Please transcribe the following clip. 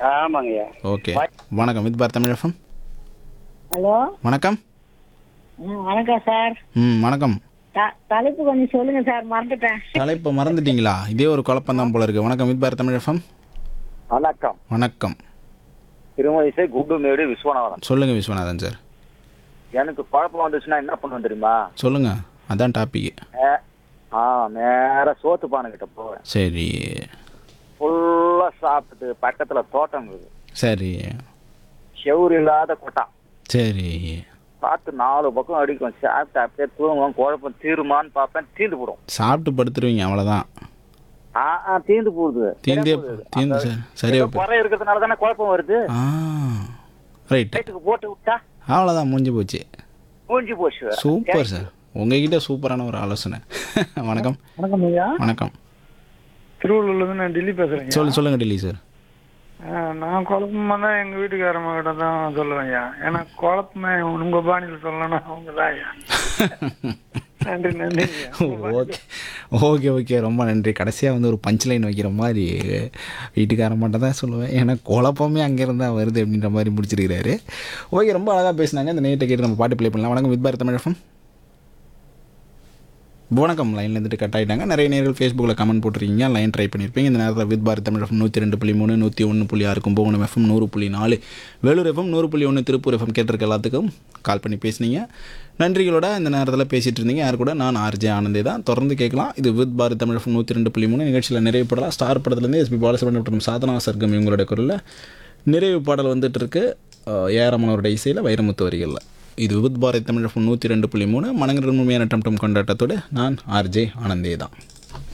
ஆமாங்கய்யா ஓகே வணக்கம் வித் பார் தமிழ் எஃப்எம் ஹலோ வணக்கம் ம், வணக்கம் சார் ம் வணக்கம் த- தலைப்பு கொஞ்சம் சொல்லுங்க சார் மறந்துட்டேன் தலைப்பை மறந்துட்டீங்களா இதே ஒரு குழப்பம் தான் போல இருக்கு வணக்கம் வித் பார் தமிழ் எஃப்எம் வணக்கம் வணக்கம் திருமதிசை குண்டுமேடு விஸ்வநாதன் சொல்லுங்க விஸ்வநாதன் சார் எனக்கு குழப்பம் வந்துச்சுன்னா என்ன பண்ணுவேன் தெரியுமா சொல்லுங்க அதான் டாபிக் நே- ஆ நேரா சோத்து பானை கிட்ட போவேன் சரி ஃபுல்லா சாப்பிட்டு பக்கத்துல தோட்டம் இருக்குது சரி செவுறு இல்லாத கொட்டான் சரி பார்த்து நாலு பக்கம் அடிக்கும் சாப்பிட்டு அப்படியே தூங்குவோம் குழப்பம் தீருமான்னு பார்ப்பேன் தீந்து போடும் சாப்பிட்டு படுத்துருவீங்க அவ்வளோதான் ஆ ஆ தீந்து போகுது தீந்தே தீந்து சார் சரியா போய் குறை இருக்கிறதுனால தானே குழப்பம் வருது ஆ ரைட்டு வீட்டுக்கு போட்டு விட்டா அவ்வளோதான் முடிஞ்சு போச்சு மூஞ்சி போச்சு சூப்பர் சார் உங்ககிட்ட சூப்பரான ஒரு ஆலோசனை வணக்கம் வணக்கம் ஐயா வணக்கம் திருவள்ளூர்லேருந்து நான் டெல்லி பேசுகிறேங்க சொல்லு சொல்லுங்க டெல்லி சார் நான் குழப்பமா தான் எங்கள் வீட்டுக்காரம்மா கிட்ட தான் சொல்லுவேன் ஐயா ஏன்னா குழப்பமே உங்கள் பாணியில் சொல்லணும்னா அவங்க தான் ஐயா நன்றி நன்றி ஐயா ஓகே ஓகே ஓகே ரொம்ப நன்றி கடைசியாக வந்து ஒரு பஞ்ச் லைன் வைக்கிற மாதிரி வீட்டுக்காரன் மட்டும் தான் சொல்லுவேன் ஏன்னா குழப்பமே அங்கேருந்து தான் வருது அப்படின்ற மாதிரி முடிச்சிருக்கிறாரு ஓகே ரொம்ப அழகாக பேசினாங்க இந்த நேட்டை கேட்டு நம்ம பாட்டு ப்ளே பண்ணலாம் வணக்கம் வித் பாரத் தமிழகம் வணக்கம் லைனில் இருந்துட்டு கட் ஆகிட்டாங்க நிறைய நேர்கள் ஃபேஸ்புக்கில் கமெண்ட் போட்டிருக்கீங்க லைன் ட்ரை பண்ணியிருப்பீங்க இந்த நேரத்தில் வித் பாரத் தமிழ் எஃப்எம் நூற்றி ரெண்டு புள்ளி மூணு நூற்றி ஒன்று புள்ளி ஆறு கும்பகோணம் எஃப்எம் நூறு புள்ளி நாலு வேலூர் எஃப்எம் நூறு புள்ளி ஒன்று திருப்பூர் எஃப்எம் கேட்டிருக்க எல்லாத்துக்கும் கால் பண்ணி பேசுனீங்க நன்றிகளோட இந்த நேரத்தில் பேசிகிட்டு இருந்தீங்க யார் கூட நான் ஆர்ஜே ஆனந்தே தான் தொடர்ந்து கேட்கலாம் இது வித் பாரத் தமிழ் எஃப்எம் நூற்றி ரெண்டு புள்ளி மூணு நிகழ்ச்சியில் நிறைவு படலாம் ஸ்டார் படத்துலேருந்து எஸ்பி பாலசுப்ரமணியம் மற்றும் சாதனா சர்க்கம் இவங்களோட குரலில் நிறைவு பாடல் வந்துட்டு இருக்கு ஏஆரமனோட இசையில் வைரமுத்து வரிகளில் இது வித் பாரத் தமிழ் எஃப்எம் நூற்றி ரெண்டு புள்ளி மூணு மனங்கிற உண்மையான டம் டம் கொண்டாட்டத்தோடு நான் ஆர்ஜே ஆனந்தே தான்